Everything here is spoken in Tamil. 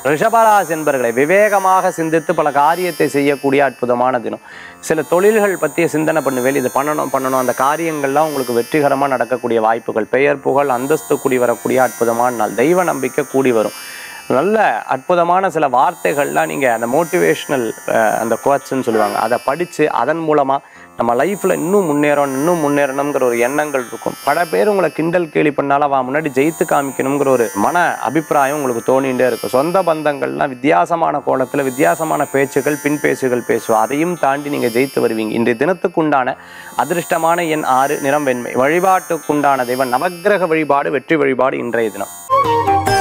ரிஷபராசி என்பர்களை விவேகமாக சிந்தித்து பல காரியத்தை செய்யக்கூடிய அற்புதமான தினம் சில தொழில்கள் பற்றிய சிந்தனை பண்ணுவேல் இது பண்ணணும் பண்ணணும் அந்த காரியங்கள்லாம் உங்களுக்கு வெற்றிகரமாக நடக்கக்கூடிய வாய்ப்புகள் பெயர் புகழ் அந்தஸ்து கூடி வரக்கூடிய அற்புதமான நாள் தெய்வ நம்பிக்கை கூடி வரும் நல்ல அற்புதமான சில வார்த்தைகள்லாம் நீங்கள் அந்த மோட்டிவேஷ்னல் அந்த கோட்ஸ்ன்னு சொல்லுவாங்க அதை படித்து அதன் மூலமாக நம்ம லைஃப்பில் இன்னும் முன்னேறணும் இன்னும் முன்னேறணுங்கிற ஒரு எண்ணங்கள் இருக்கும் பல பேர் உங்களை கிண்டல் கேலி பண்ணாலும் அவன் முன்னாடி ஜெயித்து காமிக்கணுங்கிற ஒரு மன அபிப்பிராயம் உங்களுக்கு தோணிகிட்டே இருக்கும் சொந்த பந்தங்கள்லாம் வித்தியாசமான கோலத்தில் வித்தியாசமான பேச்சுகள் பின் பேச்சுகள் பேசுவோம் அதையும் தாண்டி நீங்கள் ஜெயித்து வருவீங்க இன்றைய தினத்துக்குண்டான அதிர்ஷ்டமான எண் ஆறு நிறம் வெண்மை வழிபாட்டுக்குண்டான தெய்வம் நவக்கிரக வழிபாடு வெற்றி வழிபாடு இன்றைய தினம்